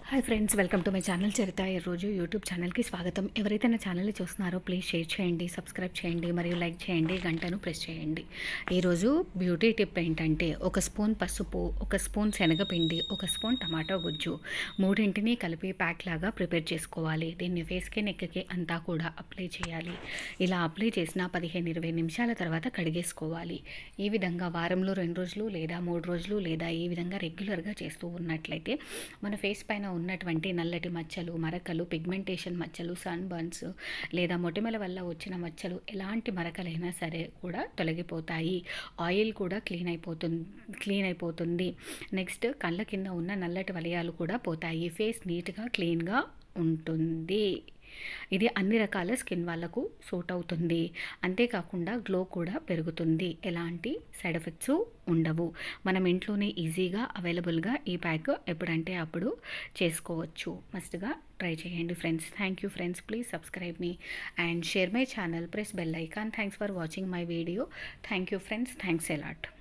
hi friends welcome to my channel Charitha ఈరోజు YouTube ఛానల్కి స్వాగతం ఎవరైతే నా ఛానల్ని చూస్తున్నారో ప్లీజ్ షేర్ చేయండి సబ్స్క్రైబ్ చేయండి మరియు లైక్ చేయండి గంటను ప్రెస్ చేయండి ఈరోజు బ్యూటీ టిప్ ఏంటంటే ఒక స్పూన్ పసుపు ఒక స్పూన్ శనగపిండి ఒక స్పూన్ టమాటో గుజ్జు మూడింటిని కలిపి ప్యాక్ లాగా ప్రిపేర్ చేసుకోవాలి దీన్ని ఫేస్కి నెక్కి అంతా కూడా అప్లై చేయాలి ఇలా అప్లై చేసిన పదిహేను ఇరవై నిమిషాల తర్వాత కడిగేసుకోవాలి ఈ విధంగా వారంలో రెండు రోజులు లేదా మూడు రోజులు లేదా ఈ విధంగా రెగ్యులర్గా చేస్తూ ఉన్నట్లయితే మన ఫేస్ పైన ఉన్నటువంటి నల్లటి మచ్చలు మరకలు పిగ్మెంటేషన్ మచ్చలు సన్ బర్న్స్ లేదా మొటిమల వల్ల వచ్చిన మచ్చలు ఎలాంటి మరకలైనా సరే కూడా తొలగిపోతాయి ఆయిల్ కూడా క్లీన్ అయిపోతుంది క్లీన్ అయిపోతుంది నెక్స్ట్ కళ్ళ కింద ఉన్న నల్లటి వలయాలు కూడా పోతాయి ఫేస్ నీట్గా క్లీన్గా ఉంటుంది ఇది అన్ని రకాల స్కిన్ వాళ్ళకు సూట్ అవుతుంది అంతేకాకుండా గ్లో కూడా పెరుగుతుంది ఎలాంటి సైడ్ ఎఫెక్ట్స్ ఉండవు మనం ఇంట్లోనే ఈజీగా అవైలబుల్గా ఈ ప్యాక్ ఎప్పుడంటే అప్పుడు చేసుకోవచ్చు మస్ట్గా ట్రై చేయండి friends thank you friends please subscribe me and share my channel press bell icon thanks for watching my video thank you friends thanks allot